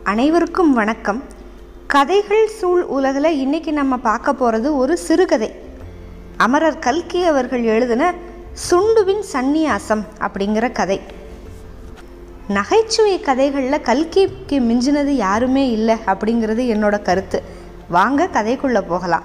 அனைவருக்கும் வணக்கம் கதைகள் சூழ் உலகில் இன்னைக்கு நம்ம பார்க்க போகிறது ஒரு சிறுகதை அமரர் கல்கி அவர்கள் எழுதின சுண்டுவின் சந்நியாசம் அப்படிங்கிற கதை நகைச்சுவை கதைகளில் கல்கிக்கு மிஞ்சினது யாருமே இல்லை அப்படிங்கிறது என்னோட கருத்து வாங்க கதைக்குள்ளே போகலாம்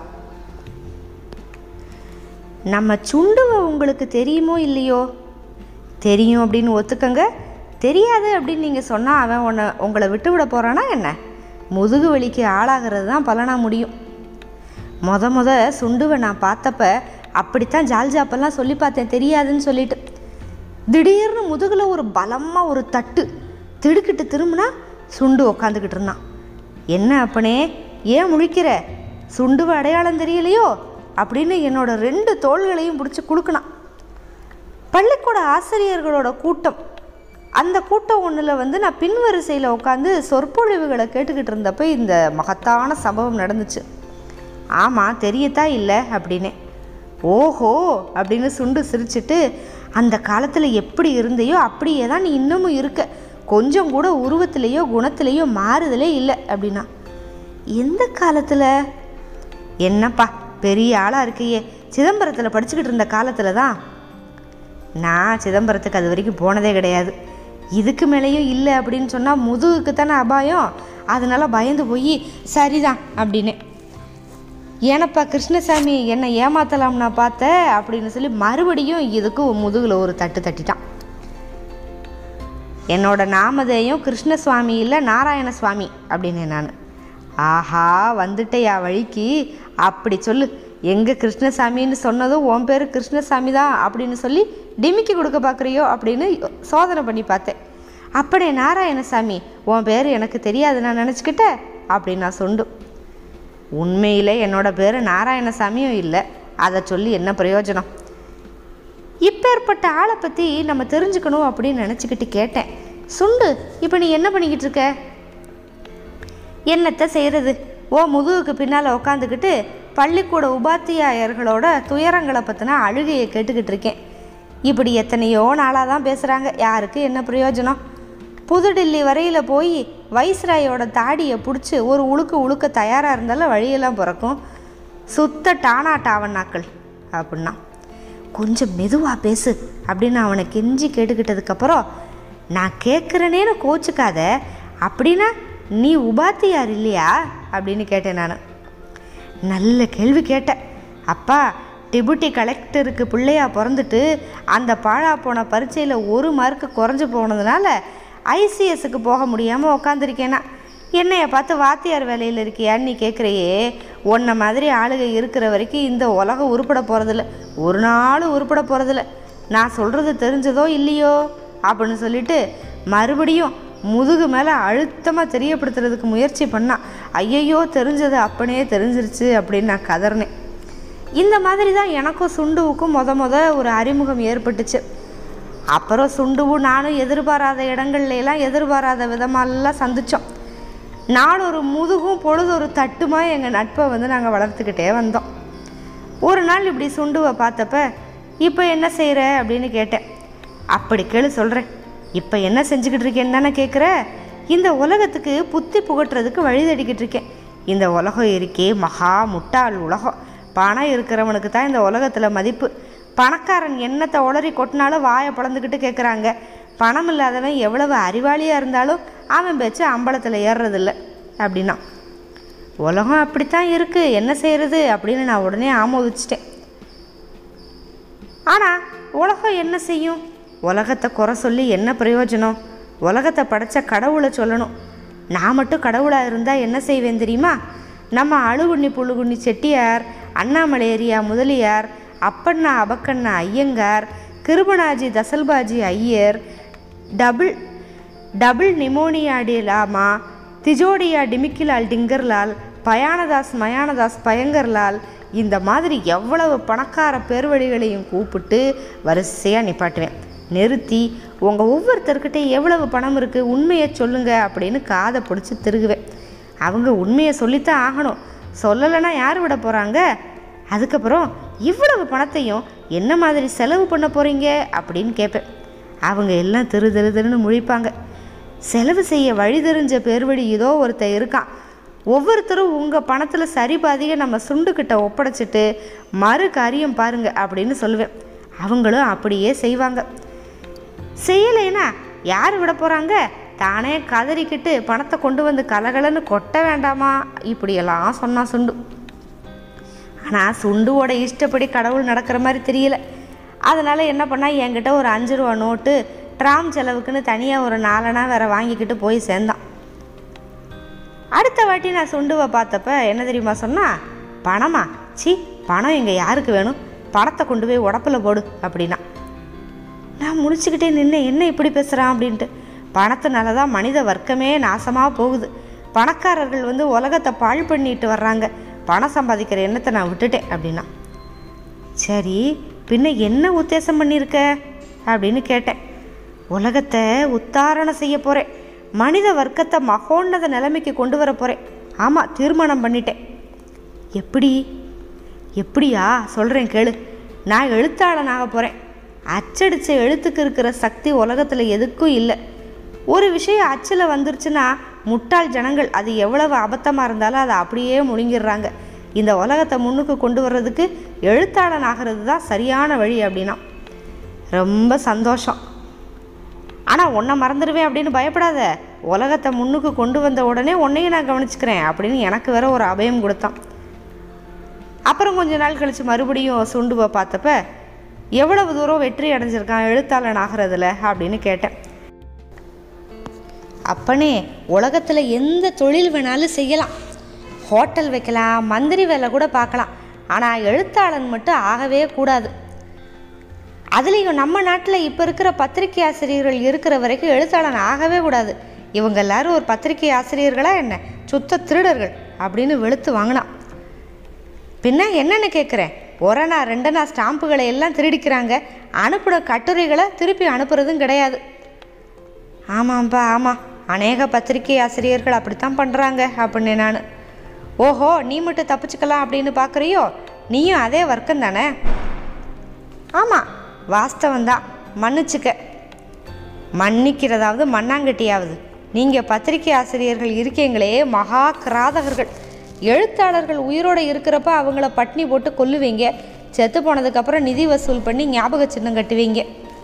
நம்ம சுண்டுவை உங்களுக்கு தெரியுமோ இல்லையோ தெரியும் அப்படின்னு ஒத்துக்கங்க தெரியாது அப்படின்னு நீங்கள் சொன்னால் அவன் உன்னை உங்களை விட்டு விட போகிறானா என்ன முதுகு வலிக்கு ஆளாகிறது தான் பலனா முடியும் மொத முத சுண்டுவை நான் பார்த்தப்ப அப்படித்தான் ஜால்ஜாப்பெல்லாம் சொல்லி பார்த்தேன் தெரியாதுன்னு சொல்லிட்டு திடீர்னு முதுகில் ஒரு பலமாக ஒரு தட்டு திடுக்கிட்டு திரும்பினா சுண்டு உக்காந்துக்கிட்டு இருந்தான் என்ன அப்பனே ஏன் முழிக்கிற சுண்டுவை அடையாளம் தெரியலையோ அப்படின்னு என்னோட ரெண்டு தோள்களையும் பிடிச்சி குலுக்குனான் பள்ளிக்கூட ஆசிரியர்களோட கூட்டம் அந்த கூட்டம் ஒன்றில் வந்து நான் பின்வரிசையில் உட்காந்து சொற்பொழிவுகளை கேட்டுக்கிட்டு இருந்தப்போ இந்த மகத்தான சம்பவம் நடந்துச்சு ஆமாம் தெரியத்தா இல்லை அப்படின்னே ஓஹோ அப்படின்னு சுண்டு சிரிச்சிட்டு அந்த காலத்தில் எப்படி இருந்தையோ அப்படியே தான் நீ இன்னமும் இருக்க கொஞ்சம் கூட உருவத்திலேயோ குணத்திலேயோ மாறுதலே இல்லை அப்படின்னா எந்த காலத்தில் என்னப்பா பெரிய ஆளாக இருக்கையே சிதம்பரத்தில் படிச்சுக்கிட்டு இருந்த காலத்தில் தான் நான் சிதம்பரத்துக்கு அது வரைக்கும் போனதே கிடையாது இதுக்கு மேலேயும் இல்லை அப்படின்னு சொன்னால் முதுகுக்கு தானே அபாயம் அதனால பயந்து போய் சரிதான் அப்படின்னு ஏனப்பா கிருஷ்ணசாமி என்னை ஏமாத்தலாம் நான் பார்த்தேன் அப்படின்னு சொல்லி மறுபடியும் இதுக்கு முதுகில் ஒரு தட்டு தட்டிட்டான் என்னோட நாமதேயம் கிருஷ்ணசுவாமி இல்லை நாராயண சுவாமி அப்படின்னு நான் ஆஹா வந்துட்டேயா வழிக்கு அப்படி சொல்லு எங்கே கிருஷ்ணசாமின்னு சொன்னதும் உன் பேர் கிருஷ்ணசாமி தான் அப்படின்னு சொல்லி டிமிக்கி கொடுக்க பார்க்குறியோ அப்படின்னு சோதனை பண்ணி பார்த்தேன் அப்படியே நாராயணசாமி உன் பேர் எனக்கு தெரியாது நான் நினச்சிக்கிட்டேன் அப்படின்னு நான் சொண்டு உண்மையில் என்னோட பேர் நாராயணசாமியும் இல்லை அதை சொல்லி என்ன பிரயோஜனம் இப்பேற்பட்ட ஆளை பற்றி நம்ம தெரிஞ்சுக்கணும் அப்படின்னு நினச்சிக்கிட்டு கேட்டேன் சுண்டு இப்போ நீ என்ன பண்ணிக்கிட்டு இருக்க என்னத்தை செய்கிறது ஓ முதுகுக்கு பின்னால் உக்காந்துக்கிட்டு பள்ளிக்கூட உபாத்தியாயர்களோட துயரங்களை பற்றின அழுகையை கேட்டுக்கிட்டு இருக்கேன் இப்படி எத்தனையோ நாளாக தான் பேசுகிறாங்க யாருக்கு என்ன பிரயோஜனம் புதுடில்லி வரையில் போய் வைஸ்ராயோட தாடியை பிடிச்சி ஒரு உழுக்கு உழுக்க தயாராக இருந்தாலும் வழியெல்லாம் பிறக்கும் சுத்த டானா டாவண்ணாக்கள் அப்படின்னா கொஞ்சம் மெதுவாக பேசு அப்படின்னு அவனை கெஞ்சி கேட்டுக்கிட்டதுக்கப்புறம் நான் கேட்குறேனேன்னு கோச்சுக்காத அப்படின்னா நீ உபாத்தியார் இல்லையா அப்படின்னு கேட்டேன் நான் நல்ல கேள்வி கேட்டேன் அப்பா டெபுட்டி கலெக்டருக்கு பிள்ளையா பிறந்துட்டு அந்த பாழா போன பரீட்சையில் ஒரு மார்க்கு குறைஞ்சு போனதுனால ஐசிஎஸ்க்கு போக முடியாமல் உக்காந்துருக்கேனா என்னைய பார்த்து வாத்தியார் வேலையில் இருக்கியான்னு நீ கேட்குறையே உன்னை மாதிரி ஆளுக இருக்கிற வரைக்கும் இந்த உலகம் உருப்பட போகிறதில்ல ஒரு நாள் உருப்பட போகிறதில்ல நான் சொல்கிறது தெரிஞ்சதோ இல்லையோ அப்படின்னு சொல்லிட்டு மறுபடியும் முதுகு மேலே அழுத்தமாக தெரியப்படுத்துறதுக்கு முயற்சி பண்ணான் ஐயையோ தெரிஞ்சது அப்பனே தெரிஞ்சிருச்சு அப்படின்னு நான் கதறினேன் இந்த மாதிரி தான் எனக்கும் சுண்டுவுக்கும் மொத மொத ஒரு அறிமுகம் ஏற்பட்டுச்சு அப்புறம் சுண்டுவும் நானும் எதிர்பாராத இடங்கள்ல எல்லாம் எதிர்பாராத விதமாலாம் சந்தித்தோம் நாள் ஒரு முதுகும் பொழுது ஒரு தட்டுமா எங்கள் நட்பை வந்து நாங்கள் வளர்த்துக்கிட்டே வந்தோம் ஒரு நாள் இப்படி சுண்டுவை பார்த்தப்ப இப்போ என்ன செய்கிற அப்படின்னு கேட்டேன் அப்படி கேளு சொல்கிறேன் இப்போ என்ன செஞ்சுக்கிட்டு இருக்கேன்னு தானே கேட்குற இந்த உலகத்துக்கு புத்தி புகட்டுறதுக்கு வழி தேடிக்கிட்டு இருக்கேன் இந்த உலகம் இருக்கே மகா முட்டாள் உலகம் பணம் இருக்கிறவனுக்கு தான் இந்த உலகத்தில் மதிப்பு பணக்காரன் என்னத்தை உளறி கொட்டினாலும் வாயை பிளந்துக்கிட்டு கேட்குறாங்க பணம் இல்லாதவன் எவ்வளவு அறிவாளியாக இருந்தாலும் அவன் பேச்சு அம்பலத்தில் ஏறுறதில்ல அப்படின்னா உலகம் அப்படித்தான் இருக்குது என்ன செய்கிறது அப்படின்னு நான் உடனே ஆமோதிச்சிட்டேன் ஆனால் உலகம் என்ன செய்யும் உலகத்தை குறை சொல்லி என்ன பிரயோஜனம் உலகத்தை படைச்ச கடவுளை சொல்லணும் நான் மட்டும் கடவுளாக இருந்தால் என்ன செய்வேன் தெரியுமா நம்ம அழுகுண்ணி புழுகுண்ணி செட்டியார் அண்ணாமலையரியா முதலியார் அப்பண்ணா அபக்கண்ணா ஐயங்கார் கிருபனாஜி தசல்பாஜி ஐயர் டபுள் டபுள் நிமோனியாடி லாமா திஜோடியா டிமிக்கிலால் டிங்கர்லால் பயானதாஸ் மயானதாஸ் பயங்கர்லால் இந்த மாதிரி எவ்வளவு பணக்கார பேர்வழிகளையும் கூப்பிட்டு வரிசையாக நிப்பாட்டுவேன் நிறுத்தி உங்கள் ஒவ்வொருத்தர்கிட்ட எவ்வளவு பணம் இருக்குது உண்மையை சொல்லுங்க அப்படின்னு காதை பிடிச்சி திருகுவேன் அவங்க உண்மையை சொல்லித்தான் ஆகணும் சொல்லலைன்னா யார் விட போகிறாங்க அதுக்கப்புறம் இவ்வளவு பணத்தையும் என்ன மாதிரி செலவு பண்ண போகிறீங்க அப்படின்னு கேட்பேன் அவங்க எல்லாம் திரு திரு திருன்னு முழிப்பாங்க செலவு செய்ய வழி தெரிஞ்ச பேர்வழி ஏதோ ஒருத்தன் இருக்கான் ஒவ்வொருத்தரும் உங்கள் பணத்தில் சரி பாதியை நம்ம சுண்டுக்கிட்ட ஒப்படைச்சிட்டு மறு காரியம் பாருங்க அப்படின்னு சொல்லுவேன் அவங்களும் அப்படியே செய்வாங்க செய்யலைன்னா யார் விட போகிறாங்க தானே கதறிக்கிட்டு பணத்தை கொண்டு வந்து கலகலன்னு கொட்ட வேண்டாமா இப்படியெல்லாம் சொன்னா சுண்டு ஆனால் சுண்டுவோட இஷ்டப்படி கடவுள் நடக்கிற மாதிரி தெரியல அதனால் என்ன பண்ணா என்கிட்ட ஒரு அஞ்சு ரூபா நோட்டு ட்ராம் செலவுக்குன்னு தனியாக ஒரு நாலனா வேற வாங்கிக்கிட்டு போய் சேர்ந்தான் அடுத்த வாட்டி நான் சுண்டுவை பார்த்தப்ப என்ன தெரியுமா சொன்னா பணமா சி பணம் இங்கே யாருக்கு வேணும் பணத்தை கொண்டு போய் உடப்புல போடு அப்படின்னா நான் முடிச்சுக்கிட்டே நின்று என்ன இப்படி பேசுகிறான் அப்படின்ட்டு பணத்தினால தான் மனித வர்க்கமே நாசமாக போகுது பணக்காரர்கள் வந்து உலகத்தை பாழ் பண்ணிட்டு வர்றாங்க பணம் சம்பாதிக்கிற எண்ணத்தை நான் விட்டுட்டேன் அப்படின்னா சரி பின்ன என்ன உத்தேசம் பண்ணியிருக்க அப்படின்னு கேட்டேன் உலகத்தை உத்தாரணம் செய்ய போகிறேன் மனித வர்க்கத்தை மகோன்னத நிலைமைக்கு கொண்டு வர போகிறேன் ஆமாம் தீர்மானம் பண்ணிட்டேன் எப்படி எப்படியா சொல்கிறேன் கேளு நான் எழுத்தாளனாக போகிறேன் அச்சடித்த எழுத்துக்கு இருக்கிற சக்தி உலகத்தில் எதுக்கும் இல்லை ஒரு விஷயம் அச்சில் வந்துருச்சுன்னா முட்டாள் ஜனங்கள் அது எவ்வளவு அபத்தமாக இருந்தாலும் அதை அப்படியே முழுங்கிடுறாங்க இந்த உலகத்தை முன்னுக்கு கொண்டு வர்றதுக்கு எழுத்தாளன் ஆகிறது தான் சரியான வழி அப்படின்னா ரொம்ப சந்தோஷம் ஆனால் உன்னை மறந்துடுவேன் அப்படின்னு பயப்படாத உலகத்தை முன்னுக்கு கொண்டு வந்த உடனே உன்னையும் நான் கவனிச்சுக்கிறேன் அப்படின்னு எனக்கு வேற ஒரு அபயம் கொடுத்தான் அப்புறம் கொஞ்ச நாள் கழித்து மறுபடியும் சுண்டுவை பார்த்தப்ப எவ்வளவு தூரம் வெற்றி அடைஞ்சிருக்கான் எழுத்தாளன் ஆகிறதுல அப்படின்னு கேட்டேன் அப்பனே உலகத்தில் எந்த தொழில் வேணாலும் செய்யலாம் ஹோட்டல் வைக்கலாம் மந்திரி வேலை கூட பார்க்கலாம் ஆனால் எழுத்தாளன் மட்டும் ஆகவே கூடாது அதுலேயும் நம்ம நாட்டில் இப்போ இருக்கிற பத்திரிகை ஆசிரியர்கள் இருக்கிற வரைக்கும் எழுத்தாளன் ஆகவே கூடாது இவங்க எல்லாரும் ஒரு பத்திரிகை ஆசிரியர்களா என்ன சுத்த திருடர்கள் அப்படின்னு வெளுத்து வாங்கினான் பின்ன என்னென்னு கேட்குறேன் ஒரணா ரெண்டனா ஸ்டாம்புகளை எல்லாம் திருடிக்கிறாங்க அனுப்புன கட்டுரைகளை திருப்பி அனுப்புறதும் கிடையாது ஆமாம்ப்பா ஆமாம் அநேக பத்திரிகை ஆசிரியர்கள் அப்படித்தான் பண்ணுறாங்க அப்படின்னு நான் ஓஹோ நீ மட்டும் தப்பிச்சுக்கலாம் அப்படின்னு பார்க்குறியோ நீயும் அதே வர்க்கம் தானே ஆமாம் வாஸ்தவந்தான் மன்னிச்சுக்க மன்னிக்கிறதாவது மண்ணாங்கட்டியாவது நீங்கள் பத்திரிகை ஆசிரியர்கள் இருக்கீங்களே மகா கிராதகர்கள் எழுத்தாளர்கள் உயிரோடு இருக்கிறப்ப அவங்கள பட்னி போட்டு கொல்லுவீங்க செத்து போனதுக்கப்புறம் நிதி வசூல் பண்ணி ஞாபக சின்னம் கட்டுவீங்க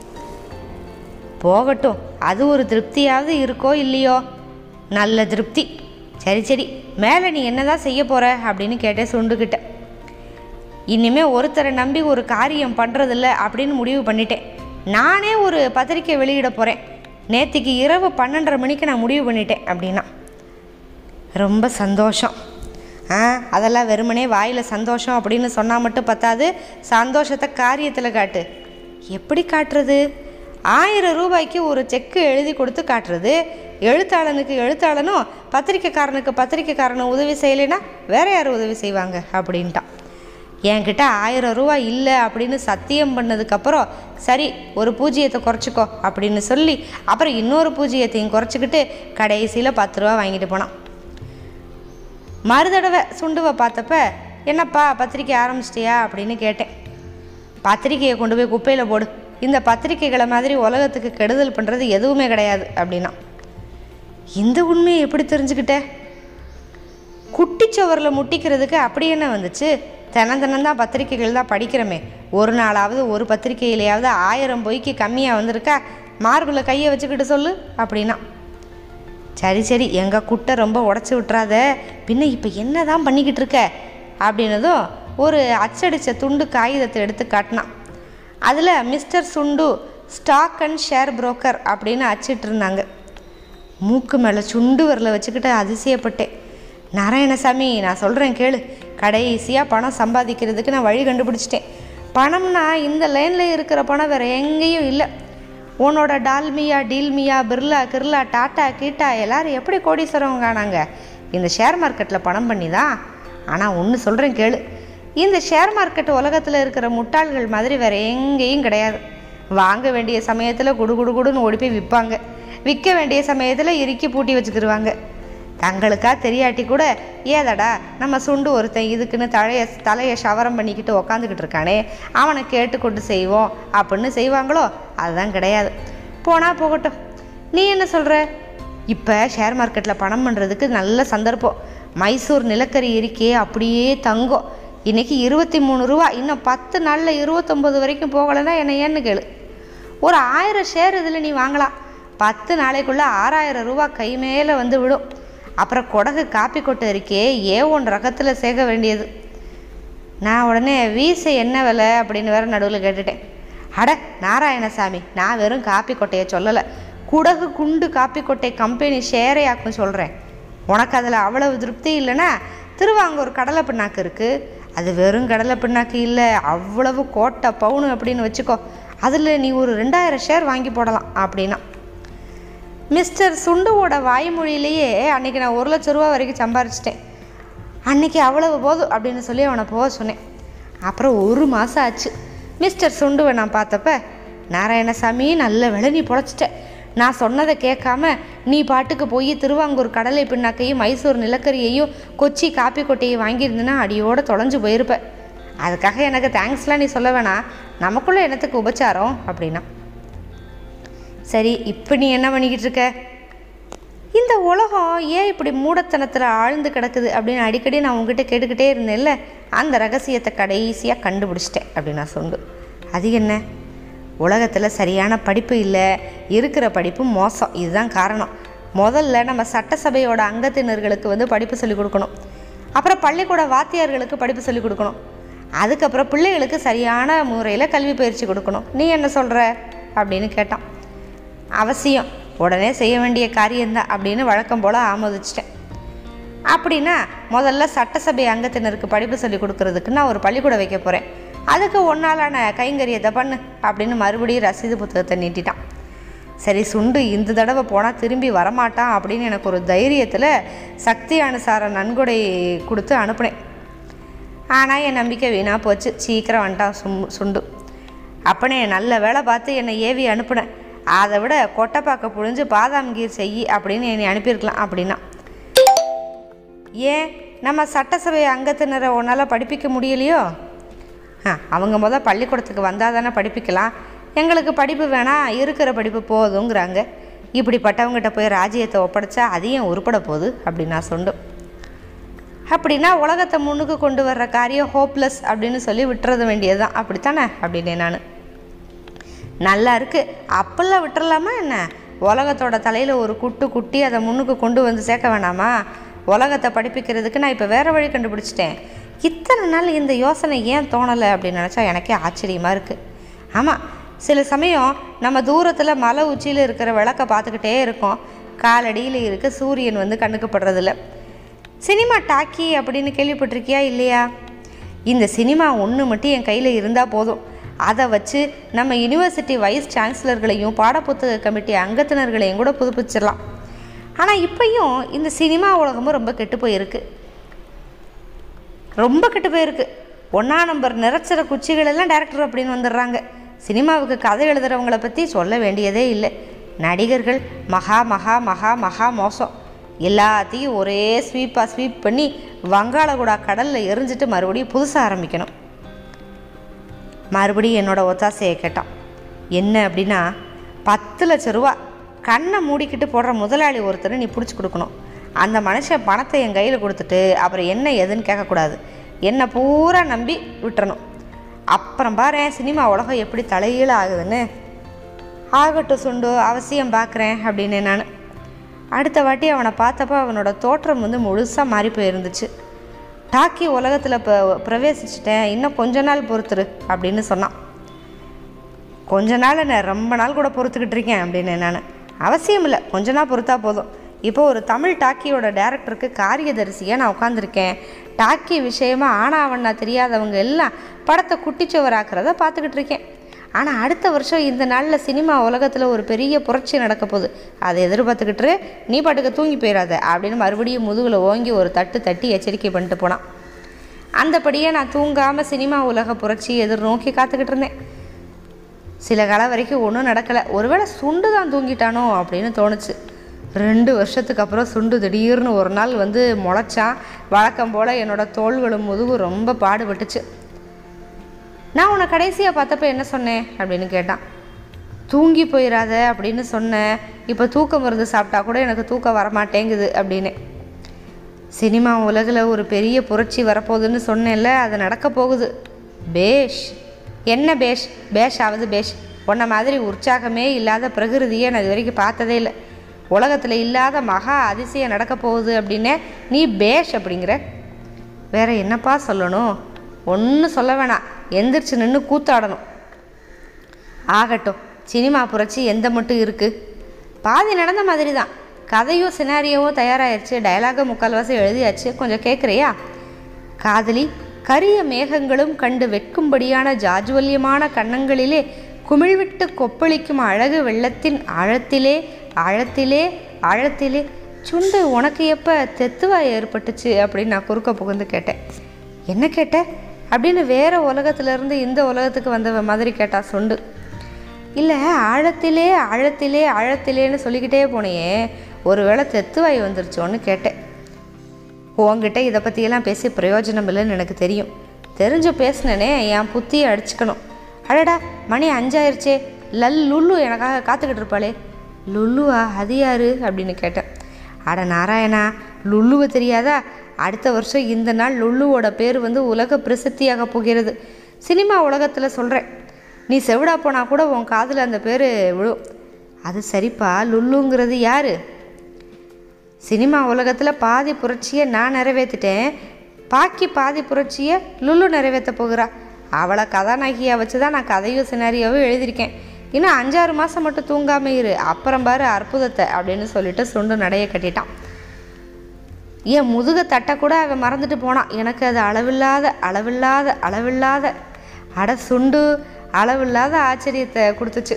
போகட்டும் அது ஒரு திருப்தியாவது இருக்கோ இல்லையோ நல்ல திருப்தி சரி சரி மேலே நீ என்னதான் செய்ய போற அப்படின்னு கேட்டேன் சுண்டுக்கிட்ட இனிமே ஒருத்தரை நம்பி ஒரு காரியம் பண்ணுறதில்ல அப்படின்னு முடிவு பண்ணிட்டேன் நானே ஒரு பத்திரிக்கை வெளியிட போகிறேன் நேத்திக்கு இரவு பன்னெண்டரை மணிக்கு நான் முடிவு பண்ணிட்டேன் அப்படின்னா ரொம்ப சந்தோஷம் ஆ அதெல்லாம் வெறுமனே வாயில் சந்தோஷம் அப்படின்னு சொன்னால் மட்டும் பத்தாது சந்தோஷத்தை காரியத்தில் காட்டு எப்படி காட்டுறது ஆயிரம் ரூபாய்க்கு ஒரு செக்கு எழுதி கொடுத்து காட்டுறது எழுத்தாளனுக்கு எழுத்தாளனும் பத்திரிக்கைக்காரனுக்கு பத்திரிக்கைக்காரனும் உதவி செய்யலைன்னா வேற யார் உதவி செய்வாங்க அப்படின்ட்டான் என்கிட்ட ஆயிரம் ரூபாய் இல்லை அப்படின்னு சத்தியம் பண்ணதுக்கப்புறம் சரி ஒரு பூஜ்ஜியத்தை குறைச்சிக்கோ அப்படின்னு சொல்லி அப்புறம் இன்னொரு பூஜ்ஜியத்தையும் குறைச்சிக்கிட்டு கடைசியில் பத்து ரூபா வாங்கிட்டு போனான் மறுதடவை சுண்டுவை பார்த்தப்ப என்னப்பா பத்திரிக்கை ஆரம்பிச்சிட்டியா அப்படின்னு கேட்டேன் பத்திரிக்கையை கொண்டு போய் குப்பையில் போடு இந்த பத்திரிக்கைகளை மாதிரி உலகத்துக்கு கெடுதல் பண்ணுறது எதுவுமே கிடையாது அப்படின்னா இந்த உண்மையை எப்படி தெரிஞ்சுக்கிட்ட குட்டிச்சுவரில் முட்டிக்கிறதுக்கு அப்படி என்ன வந்துச்சு தினம் தினம் தான் பத்திரிக்கைகள் தான் படிக்கிறோமே ஒரு நாளாவது ஒரு பத்திரிக்கையிலையாவது ஆயிரம் பொய்க்கு கம்மியாக வந்திருக்கா மார்பில் கையை வச்சுக்கிட்டு சொல்லு அப்படின்னா சரி சரி எங்கள் குட்டை ரொம்ப உடச்சி விட்றாத பின்ன இப்போ என்ன தான் பண்ணிக்கிட்டு இருக்க அப்படின்னதும் ஒரு அச்சடித்த துண்டு காகிதத்தை எடுத்து காட்டினான் அதில் மிஸ்டர் சுண்டு ஸ்டாக் அண்ட் ஷேர் புரோக்கர் அப்படின்னு அச்சிட்டு இருந்தாங்க மூக்கு மேலே சுண்டு வரல வச்சுக்கிட்டு அதிசயப்பட்டேன் நாராயணசாமி நான் சொல்கிறேன் கேளு கடைசியாக பணம் சம்பாதிக்கிறதுக்கு நான் வழி கண்டுபிடிச்சிட்டேன் பணம்னா இந்த லைனில் இருக்கிற பணம் வேறு எங்கேயும் இல்லை உன்னோட டால்மியா டீல்மியா பிர்லா கிர்லா டாட்டா கீட்டா எல்லாரும் எப்படி கோடீஸ்வரவங்க ஆனாங்க இந்த ஷேர் மார்க்கெட்டில் பணம் பண்ணி தான் ஆனால் ஒன்று சொல்கிறேன் கேளு இந்த ஷேர் மார்க்கெட் உலகத்தில் இருக்கிற முட்டாள்கள் மாதிரி வேறு எங்கேயும் கிடையாது வாங்க வேண்டிய சமயத்தில் குடு குடு குடுன்னு ஓடி போய் விற்பாங்க விற்க வேண்டிய சமயத்தில் இறுக்கி பூட்டி வச்சுக்கிருவாங்க தங்களுக்கா தெரியாட்டி கூட ஏதடா நம்ம சுண்டு ஒருத்தன் இதுக்குன்னு தலைய தலையை சவரம் பண்ணிக்கிட்டு உக்காந்துக்கிட்டு இருக்கானே அவனை கேட்டுக்கொண்டு செய்வோம் அப்படின்னு செய்வாங்களோ அதுதான் கிடையாது போனால் போகட்டும் நீ என்ன சொல்கிற இப்போ ஷேர் மார்க்கெட்டில் பணம் பண்ணுறதுக்கு நல்ல சந்தர்ப்பம் மைசூர் நிலக்கரி இருக்கே அப்படியே தங்கம் இன்றைக்கி இருபத்தி மூணு ரூபா இன்னும் பத்து நாளில் இருபத்தொம்பது வரைக்கும் போகலைன்னா என்ன ஏன்னு கேளு ஒரு ஆயிரம் ஷேர் இதில் நீ வாங்கலாம் பத்து நாளைக்குள்ளே ஆறாயிரம் ரூபா கை மேலே வந்து விடும் அப்புறம் குடகு காப்பி கொட்டை இருக்கே ஏ ஒன் ரகத்தில் சேர்க்க வேண்டியது நான் உடனே வீசை என்ன விலை அப்படின்னு வேற நடுவில் கேட்டுட்டேன் அட நாராயணசாமி நான் வெறும் காப்பி கொட்டையை சொல்லலை குடகு குண்டு காப்பி கொட்டை கம்பெனி ஷேரையாக்கும் சொல்கிறேன் உனக்கு அதில் அவ்வளவு திருப்தி இல்லைன்னா திருவாங்கூர் கடலை பிண்ணாக்கு இருக்குது அது வெறும் கடலை பிண்ணாக்கு இல்லை அவ்வளவு கோட்டை பவுனு அப்படின்னு வச்சுக்கோ அதில் நீ ஒரு ரெண்டாயிரம் ஷேர் வாங்கி போடலாம் அப்படின்னா மிஸ்டர் சுண்டுவோட வாய்மொழியிலேயே அன்றைக்கி நான் ஒரு லட்ச ரூபா வரைக்கும் சம்பாரிச்சிட்டேன் அன்னைக்கு அவ்வளவு போதும் அப்படின்னு சொல்லி அவனை போக சொன்னேன் அப்புறம் ஒரு மாதம் ஆச்சு மிஸ்டர் சுண்டுவை நான் பார்த்தப்ப நாராயணசாமி நல்ல வேளை நீ பொழைச்சிட்ட நான் சொன்னதை கேட்காம நீ பாட்டுக்கு போய் திருவாங்கூர் கடலை பின்னாக்கையும் மைசூர் நிலக்கரியையும் கொச்சி காப்பி கொட்டையும் வாங்கியிருந்தேன்னா அடியோட தொலைஞ்சு போயிருப்ப அதுக்காக எனக்கு தேங்க்ஸ்லாம் நீ சொல்ல வேணாம் நமக்குள்ளே என்னத்துக்கு உபச்சாரம் அப்படின்னா சரி இப்போ நீ என்ன பண்ணிக்கிட்டு இருக்க இந்த உலகம் ஏன் இப்படி மூடத்தனத்தில் ஆழ்ந்து கிடக்குது அப்படின்னு அடிக்கடி நான் உங்ககிட்ட கேட்டுக்கிட்டே இருந்தேன்ல அந்த ரகசியத்தை கடைசியாக கண்டுபிடிச்சிட்டேன் அப்படின்னு நான் சொண்டு அது என்ன உலகத்தில் சரியான படிப்பு இல்லை இருக்கிற படிப்பு மோசம் இதுதான் காரணம் முதல்ல நம்ம சட்டசபையோட அங்கத்தினர்களுக்கு வந்து படிப்பு சொல்லிக் கொடுக்கணும் அப்புறம் பள்ளிக்கூட வாத்தியார்களுக்கு படிப்பு சொல்லிக் கொடுக்கணும் அதுக்கப்புறம் பிள்ளைகளுக்கு சரியான முறையில் கல்வி பயிற்சி கொடுக்கணும் நீ என்ன சொல்கிற அப்படின்னு கேட்டான் அவசியம் உடனே செய்ய வேண்டிய காரியம்தான் அப்படின்னு வழக்கம் போல் ஆமோதிச்சிட்டேன் அப்படின்னா முதல்ல சட்டசபை அங்கத்தினருக்கு படிப்பு சொல்லி கொடுக்கறதுக்கு நான் ஒரு பள்ளிக்கூடம் வைக்க போகிறேன் அதுக்கு ஒன்னாலான கைங்கரியத்தை பண்ணு அப்படின்னு மறுபடியும் ரசீது புத்தகத்தை நீட்டிட்டான் சரி சுண்டு இந்த தடவை போனால் திரும்பி வரமாட்டான் அப்படின்னு எனக்கு ஒரு தைரியத்தில் சக்தி அனுசார நன்கொடை கொடுத்து அனுப்புனேன் ஆனால் என் நம்பிக்கை வீணாக போச்சு சீக்கிரம் வந்துட்டான் சும் சுண்டு அப்பனே நல்ல வேலை பார்த்து என்னை ஏவி அனுப்புனேன் அதை விட கொட்டைப்பாக்க புழிஞ்சு பாதாம் கீர் செய் அப்படின்னு என்னை அனுப்பியிருக்கலாம் அப்படின்னா ஏன் நம்ம சட்டசபை அங்கத்தினரை உன்னால் படிப்பிக்க முடியலையோ ஆ அவங்க முத பள்ளிக்கூடத்துக்கு வந்தால் தானே படிப்பிக்கலாம் எங்களுக்கு படிப்பு வேணாம் இருக்கிற படிப்பு போதுங்கிறாங்க இப்படிப்பட்டவங்ககிட்ட போய் ராஜ்யத்தை ஒப்படைச்சா அதையும் உருப்பட போகுது அப்படின்னு நான் சொண்டு அப்படின்னா உலகத்தை முன்னுக்கு கொண்டு வர்ற காரியம் ஹோப்லெஸ் அப்படின்னு சொல்லி விட்டுறது வேண்டியது தான் அப்படித்தானே அப்படின்னே நான் நல்லா இருக்கு அப்பெல்லாம் விட்டுறலாமா என்ன உலகத்தோட தலையில் ஒரு குட்டு குட்டி அதை முன்னுக்கு கொண்டு வந்து சேர்க்க வேணாமா உலகத்தை படிப்பிக்கிறதுக்கு நான் இப்போ வேறு வழி கண்டுபிடிச்சிட்டேன் இத்தனை நாள் இந்த யோசனை ஏன் தோணலை அப்படின்னு நினச்சா எனக்கே ஆச்சரியமாக இருக்குது ஆமாம் சில சமயம் நம்ம தூரத்தில் மலை உச்சியில் இருக்கிற விளக்கை பார்த்துக்கிட்டே இருக்கோம் காலடியில் இருக்க சூரியன் வந்து கண்ணுக்கு படுறதில்ல சினிமா டாக்கி அப்படின்னு கேள்விப்பட்டிருக்கியா இல்லையா இந்த சினிமா ஒன்று மட்டும் என் கையில் இருந்தால் போதும் அதை வச்சு நம்ம யூனிவர்சிட்டி வைஸ் சான்சலர்களையும் பாடப்புத்தக கமிட்டி அங்கத்தினர்களையும் கூட புதுப்பிச்சிடலாம் ஆனால் இப்பயும் இந்த சினிமா உலகமும் ரொம்ப கெட்டு போயிருக்கு ரொம்ப கெட்டு போயிருக்கு ஒன்றா நம்பர் நிறச்சிற குச்சிகள் எல்லாம் டேரக்டர் அப்படின்னு வந்துடுறாங்க சினிமாவுக்கு கதை எழுதுறவங்கள பற்றி சொல்ல வேண்டியதே இல்லை நடிகர்கள் மகா மகா மகா மகா மோசம் எல்லாத்தையும் ஒரே ஸ்வீப்பாக ஸ்வீப் பண்ணி வங்காளகுடா கடலில் எரிஞ்சிட்டு மறுபடியும் புதுசாக ஆரம்பிக்கணும் மறுபடியும் என்னோட ஒத்தாசையை கேட்டான் என்ன அப்படின்னா பத்து லட்ச ரூபா கண்ணை மூடிக்கிட்டு போடுற முதலாளி ஒருத்தரை நீ பிடிச்சி கொடுக்கணும் அந்த மனுஷன் பணத்தை என் கையில் கொடுத்துட்டு அப்புறம் என்ன எதுன்னு கேட்கக்கூடாது என்னை பூரா நம்பி விட்டுறணும் அப்புறம் பாரு சினிமா உலகம் எப்படி தலைகீழ ஆகுதுன்னு ஆகட்டும் சுண்டு அவசியம் பார்க்குறேன் அப்படின்னு நான் அடுத்த வாட்டி அவனை பார்த்தப்ப அவனோட தோற்றம் வந்து முழுசாக மாறி போயிருந்துச்சு டாக்கி உலகத்தில் இப்போ பிரவேசிச்சிட்டேன் இன்னும் கொஞ்ச நாள் பொறுத்துரு அப்படின்னு சொன்னான் கொஞ்ச நாள் நான் ரொம்ப நாள் கூட பொறுத்துக்கிட்டு இருக்கேன் அப்படின்னு நான் அவசியம் இல்லை கொஞ்ச நாள் பொறுத்தா போதும் இப்போ ஒரு தமிழ் டாக்கியோட டேரக்டருக்கு காரியதரிசியாக நான் உட்காந்துருக்கேன் டாக்கி விஷயமா ஆனாவண்ணா தெரியாதவங்க எல்லாம் படத்தை குட்டிச்சுவராக்கிறத பார்த்துக்கிட்டு இருக்கேன் ஆனால் அடுத்த வருஷம் இந்த நாளில் சினிமா உலகத்தில் ஒரு பெரிய புரட்சி நடக்க போகுது அதை எதிர்பார்த்துக்கிட்டு நீ பாட்டுக்கு தூங்கி போயிடாத அப்படின்னு மறுபடியும் முதுகில் ஓங்கி ஒரு தட்டு தட்டி எச்சரிக்கை பண்ணிட்டு போனான் அந்தபடியே நான் தூங்காமல் சினிமா உலக புரட்சியை எதிர்நோக்கி காத்துக்கிட்டு இருந்தேன் சில காலம் வரைக்கும் ஒன்றும் நடக்கலை ஒருவேளை சுண்டு தான் தூங்கிட்டானோ அப்படின்னு தோணுச்சு ரெண்டு வருஷத்துக்கு அப்புறம் சுண்டு திடீர்னு ஒரு நாள் வந்து முளைச்சான் வழக்கம் போல் என்னோட தோள்களும் முதுகும் ரொம்ப பாடுபட்டுச்சு நான் உன்னை கடைசியாக பார்த்தப்ப என்ன சொன்னேன் அப்படின்னு கேட்டான் தூங்கி போயிடாத அப்படின்னு சொன்னேன் இப்போ தூக்க மருந்து சாப்பிட்டா கூட எனக்கு தூக்கம் வரமாட்டேங்குது அப்படின்னு சினிமா உலகில் ஒரு பெரிய புரட்சி வரப்போகுதுன்னு சொன்னேன்ல அது நடக்க போகுது பேஷ் என்ன பேஷ் பேஷ் ஆகுது பேஷ் உன்ன மாதிரி உற்சாகமே இல்லாத பிரகிருதியை நான் இது வரைக்கும் பார்த்ததே இல்லை உலகத்தில் இல்லாத மகா அதிசயம் நடக்க போகுது அப்படின்னே நீ பேஷ் அப்படிங்கிற வேற என்னப்பா சொல்லணும் ஒன்றும் சொல்ல வேணாம் எந்திரிச்சு நின்று கூத்தாடணும் ஆகட்டும் சினிமா புரட்சி எந்த மட்டும் இருக்குது பாதி நடந்த மாதிரி தான் கதையும் சினாரியோவும் தயாராகிடுச்சு டயலாகும் முக்கால்வாசி எழுதியாச்சு கொஞ்சம் கேட்குறியா காதலி கரிய மேகங்களும் கண்டு வெட்கும்படியான ஜாஜ்வல்யமான கன்னங்களிலே குமிழ்விட்டு கொப்பளிக்கும் அழகு வெள்ளத்தின் ஆழத்திலே ஆழத்திலே ஆழத்திலே சுண்டு உனக்கு எப்போ தெத்துவாய் ஏற்பட்டுச்சு அப்படின்னு நான் குறுக்க புகுந்து கேட்டேன் என்ன கேட்ட அப்படின்னு வேற உலகத்திலேருந்து இந்த உலகத்துக்கு வந்தவ மாதிரி கேட்டா சுண்டு இல்லை ஆழத்திலே ஆழத்திலே ஆழத்திலேன்னு சொல்லிக்கிட்டே போனியே ஒருவேளை தெத்துவாய் வந்துருச்சோன்னு கேட்டேன் உங்ககிட்ட இதை பற்றியெல்லாம் பேசி பிரயோஜனம் இல்லைன்னு எனக்கு தெரியும் தெரிஞ்சு பேசினேனே என் புத்தியை அடிச்சுக்கணும் அடடா மணி அஞ்சாயிருச்சே லல் லுல்லு எனக்காக காத்துக்கிட்டு இருப்பாளே லுல்லுவா அது யாரு அப்படின்னு கேட்டேன் அட நாராயணா லுல்லுவை தெரியாதா அடுத்த வருஷம் இந்த நாள் லுல்லுவோட பேர் வந்து உலக பிரசித்தியாக போகிறது சினிமா உலகத்தில் சொல்கிறேன் நீ செவிடா போனால் கூட உன் காதில் அந்த பேர் விழும் அது சரிப்பா லுல்லுங்கிறது யாரு சினிமா உலகத்தில் பாதி புரட்சியை நான் நிறைவேற்றிட்டேன் பாக்கி பாதி புரட்சியை லுல்லு நிறைவேற்ற போகிறா அவளை கதாநாயகியாக வச்சு தான் நான் கதையும் சினாரியாவும் எழுதியிருக்கேன் இன்னும் அஞ்சாறு மாதம் மட்டும் தூங்காம இரு அப்புறம் பாரு அற்புதத்தை அப்படின்னு சொல்லிட்டு சுண்டு நடைய கட்டிட்டான் என் முதுக தட்டை கூட அவன் மறந்துட்டு போனான் எனக்கு அது அளவில்லாத அளவில்லாத அளவில்லாத அட சுண்டு அளவில்லாத ஆச்சரியத்தை கொடுத்துச்சு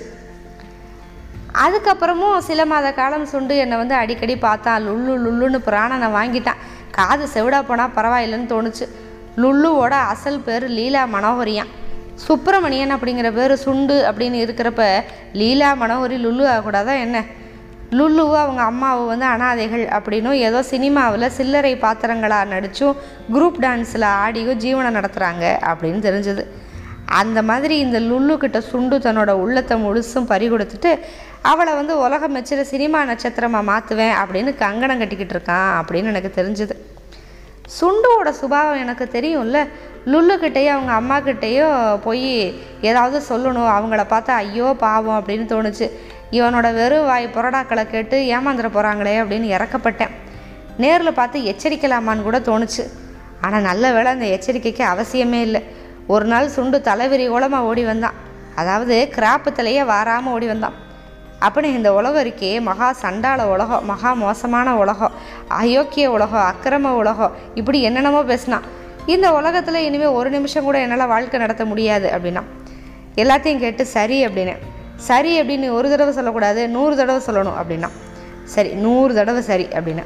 அதுக்கப்புறமும் சில மாத காலம் சுண்டு என்னை வந்து அடிக்கடி பார்த்தான் லுல்லு லுல்லுன்னு பிராணனை வாங்கிட்டான் காது செவிடா போனால் பரவாயில்லைன்னு தோணுச்சு லுல்லுவோட அசல் பேர் லீலா மனோகரியான் சுப்பிரமணியன் அப்படிங்கிற பேர் சுண்டு அப்படின்னு இருக்கிறப்ப லீலா மனோகரி லுல்லு ஆகக்கூடாதா என்ன லுல்லுவு அவங்க அம்மாவும் வந்து அனாதைகள் அப்படின்னும் ஏதோ சினிமாவில் சில்லறை பாத்திரங்களாக நடிச்சும் குரூப் டான்ஸில் ஆடியும் ஜீவனம் நடத்துகிறாங்க அப்படின்னு தெரிஞ்சது அந்த மாதிரி இந்த லுல்லு கிட்ட சுண்டு தன்னோட உள்ளத்தை முழுசும் பறி கொடுத்துட்டு அவளை வந்து உலகம் மெச்சிற சினிமா நட்சத்திரமாக மாற்றுவேன் அப்படின்னு கங்கணம் கட்டிக்கிட்டு இருக்கான் அப்படின்னு எனக்கு தெரிஞ்சுது சுண்டுவோட சுபாவம் எனக்கு தெரியும்ல லுல்லுக்கிட்டேயோ அவங்க அம்மா கிட்டேயோ போய் ஏதாவது சொல்லணும் அவங்கள பார்த்தா ஐயோ பாவம் அப்படின்னு தோணுச்சு இவனோட வெறும் வாய் புரடாக்களை கேட்டு ஏமாந்துட போகிறாங்களே அப்படின்னு இறக்கப்பட்டேன் நேரில் பார்த்து எச்சரிக்கலாமான்னு கூட தோணுச்சு ஆனால் நல்ல வேளை அந்த எச்சரிக்கைக்கு அவசியமே இல்லை ஒரு நாள் சுண்டு தலைவிரி ஓலமாக ஓடி வந்தான் அதாவது கிராப்பு தலையே வாராமல் ஓடி வந்தான் அப்படி இந்த உலகம் இருக்கே மகா சண்டாள உலகம் மகா மோசமான உலகம் அயோக்கிய உலகம் அக்கிரம உலகம் இப்படி என்னென்னமோ பேசினான் இந்த உலகத்தில் இனிமேல் ஒரு நிமிஷம் கூட என்னால் வாழ்க்கை நடத்த முடியாது அப்படின்னா எல்லாத்தையும் கேட்டு சரி அப்படின்னு சரி அப்படின்னு ஒரு தடவை சொல்லக்கூடாது நூறு தடவை சொல்லணும் அப்படின்னா சரி நூறு தடவை சரி அப்படின்னு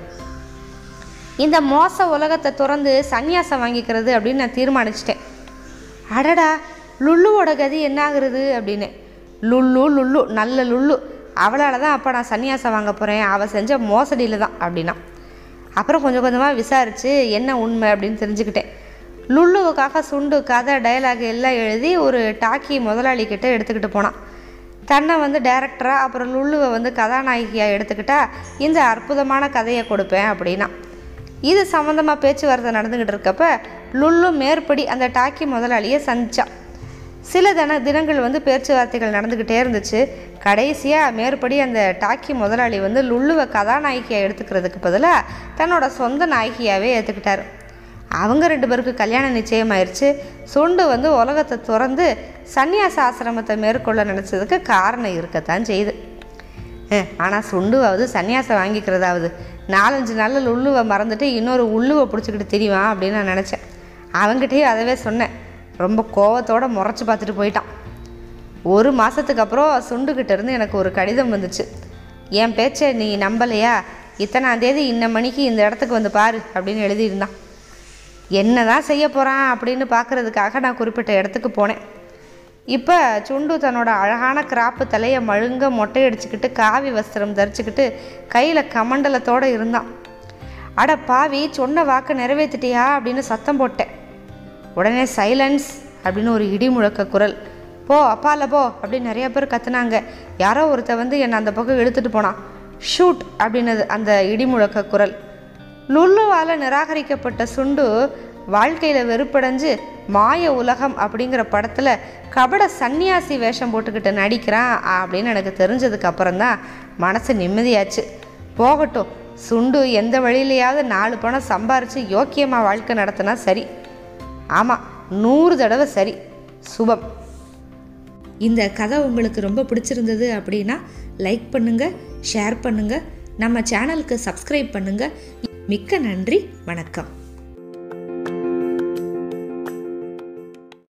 இந்த மோச உலகத்தை திறந்து சந்நியாசம் வாங்கிக்கிறது அப்படின்னு நான் தீர்மானிச்சிட்டேன் அடடா லுல்லுவோட கதி என்ன ஆகுறது அப்படின்னு லுல்லு லுல்லு நல்ல லுல்லு அவளால் தான் அப்போ நான் சன்னியாசம் வாங்க போகிறேன் அவள் செஞ்ச மோசடியில் தான் அப்படின்னா அப்புறம் கொஞ்சம் கொஞ்சமாக விசாரித்து என்ன உண்மை அப்படின்னு தெரிஞ்சுக்கிட்டேன் லுல்லுவுக்காக சுண்டு கதை டயலாக் எல்லாம் எழுதி ஒரு டாக்கி முதலாளி கிட்ட எடுத்துக்கிட்டு போனான் தன்னை வந்து டைரக்டராக அப்புறம் லுல்லுவை வந்து கதாநாயகியாக எடுத்துக்கிட்டா இந்த அற்புதமான கதையை கொடுப்பேன் அப்படின்னா இது சம்மந்தமாக பேச்சுவார்த்தை நடந்துக்கிட்டு இருக்கப்ப லுல்லு மேற்படி அந்த டாக்கி முதலாளியை சந்திச்சான் சில தின தினங்கள் வந்து பேச்சுவார்த்தைகள் நடந்துக்கிட்டே இருந்துச்சு கடைசியாக மேற்படி அந்த டாக்கி முதலாளி வந்து லுல்லுவை கதாநாயகியாக எடுத்துக்கிறதுக்கு பதிலாக தன்னோட சொந்த நாயகியாகவே ஏற்றுக்கிட்டாரு அவங்க ரெண்டு பேருக்கு கல்யாணம் நிச்சயமாயிருச்சு சுண்டு வந்து உலகத்தை துறந்து சந்நியாச ஆசிரமத்தை மேற்கொள்ள நினச்சதுக்கு காரணம் இருக்கத்தான் செய்யுது ஆனால் சுண்டுவாவது சன்னியாசம் வாங்கிக்கிறதாவது நாலஞ்சு நாளில் உள்ளுவை மறந்துட்டு இன்னொரு உள்ளுவை பிடிச்சிக்கிட்டு தெரியுவான் அப்படின்னு நான் நினச்சேன் அவங்ககிட்டயும் அதவே சொன்னேன் ரொம்ப கோவத்தோடு முறைச்சி பார்த்துட்டு போயிட்டான் ஒரு மாதத்துக்கு அப்புறம் சுண்டுக்கிட்ட இருந்து எனக்கு ஒரு கடிதம் வந்துச்சு என் பேச்சை நீ நம்பலையா இத்தனாம் தேதி இன்ன மணிக்கு இந்த இடத்துக்கு வந்து பாரு அப்படின்னு எழுதியிருந்தான் என்ன தான் செய்ய போகிறான் அப்படின்னு பார்க்குறதுக்காக நான் குறிப்பிட்ட இடத்துக்கு போனேன் இப்போ சுண்டு தன்னோட அழகான கிராப்பு தலையை மழுங்க மொட்டையடிச்சுக்கிட்டு காவி வஸ்திரம் தரிச்சுக்கிட்டு கையில் கமண்டலத்தோடு இருந்தான் அட பாவி சொன்ன வாக்கு நிறைவேற்றிட்டியா அப்படின்னு சத்தம் போட்டேன் உடனே சைலன்ஸ் அப்படின்னு ஒரு இடி முழக்க குரல் போ அப்பால போ அப்படின்னு நிறைய பேர் கத்துனாங்க யாரோ ஒருத்த வந்து என்னை அந்த பக்கம் இழுத்துட்டு போனான் ஷூட் அப்படின்னது அந்த இடிமுழக்க குரல் லுல்லுவால் நிராகரிக்கப்பட்ட சுண்டு வாழ்க்கையில் வெறுப்படைஞ்சு மாய உலகம் அப்படிங்கிற படத்தில் கபட சன்னியாசி வேஷம் போட்டுக்கிட்டு நடிக்கிறான் அப்படின்னு எனக்கு தெரிஞ்சதுக்கு அப்புறம்தான் மனசு நிம்மதியாச்சு போகட்டும் சுண்டு எந்த வழியிலையாவது நாலு பணம் சம்பாரித்து யோக்கியமாக வாழ்க்கை நடத்தினா சரி ஆமாம் நூறு தடவை சரி சுபம் இந்த கதை உங்களுக்கு ரொம்ப பிடிச்சிருந்தது அப்படின்னா லைக் பண்ணுங்கள் ஷேர் பண்ணுங்கள் நம்ம சேனலுக்கு சப்ஸ்கிரைப் பண்ணுங்கள் மிக்க நன்றி வணக்கம்